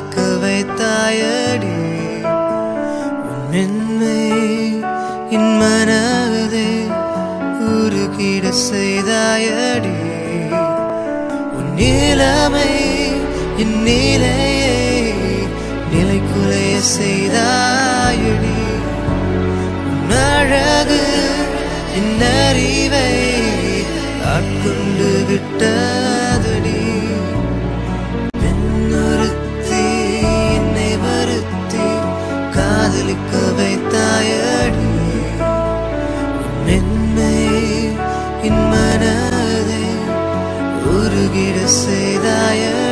காதலிக்க வைத்தாயடி உன் மென்மை என் மனதை உருகிட செய்தாயடி உன் நீளமை என் நீலையை நிலைக்குலைய செய்தாயடி உன் அழகு என் அறிவை ஆட்கொண்டு விட்டதடி பெண்ணொருத்தி என்னை வருத்தி காதலிக்க வைத்தாயடி உன் மென்மை என் மனதை உருகிட செய்தாயடி